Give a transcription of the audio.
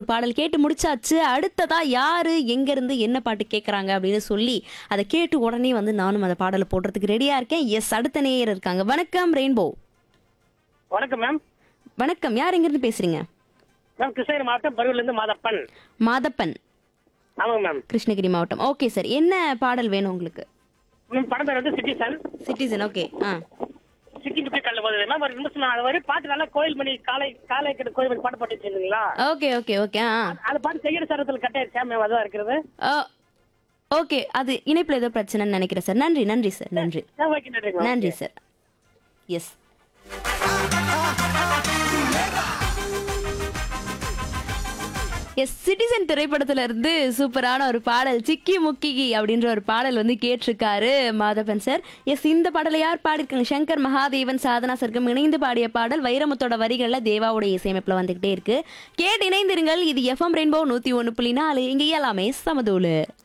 பாடல் கேட்டு முடிச்சாச்சு அடுத்ததா யாரு எங்க இருந்து என்ன பாட்டு கேட்குறாங்க அப்படின்னு சொல்லி அதை கேட்டு உடனே வந்து நானும் அந்த பாடலை போடுறதுக்கு ரெடியா இருக்கேன் எஸ் அடுத்த நேயர் இருக்காங்க வணக்கம் ரெயின்போ வணக்கம் மேம் வணக்கம் யார் எங்கிருந்து பேசுறீங்க மேம் கிருஷ்ணகிரி மாவட்டம் பருவில இருந்து மாதப்பன் மாதப்பன் ஆமாங்க மேம் கிருஷ்ணகிரி மாவட்டம் ஓகே சார் என்ன பாடல் வேணும் உங்களுக்கு மேம் படம் பேர் வந்து சிட்டிசன் சிட்டிசன் ஓகே ஆ சிட்டி முக்கிய கல்ல போகுது மேம் ஒரு நிமிஷம் நான் அது வரை பாட்டு நல்லா கோயில் மணி காலை காலை கிட்ட கோயில் மணி பாட்டு போட்டு வச்சிருந்தீங்களா ஓகே ஓகே ஓகே ஆ அது பாட்டு செய்யற சரத்தில் கட்டாயிருச்சா மேம் அதுதான் இருக்கிறது ஆ. ஓகே அது இணைப்பில் ஏதோ பிரச்சனைன்னு நினைக்கிறேன் சார் நன்றி நன்றி சார் நன்றி ஆ, ஓகே நன்றி மேம் நன்றி சார் எஸ் எஸ் சிட்டிசன் திரைப்படத்துல இருந்து சூப்பரான ஒரு பாடல் சிக்கி முக்கி அப்படின்ற ஒரு பாடல் வந்து கேட்டிருக்காரு மாதவன் சார் எஸ் இந்த பாடலை யார் பாடியிருக்காங்க சங்கர் மகாதேவன் சாதனா சர்க்கம் இணைந்து பாடிய பாடல் வைரமுத்தோட வரிகளில் தேவாவுடைய இசையமைப்பில் வந்துகிட்டே இருக்கு கேட்டு இணைந்திருங்கள் இது எஃப்எம் ரெயின்போ நூற்றி ஒன்று புள்ளி நாலு இங்கே எல்லாமே சமதூளு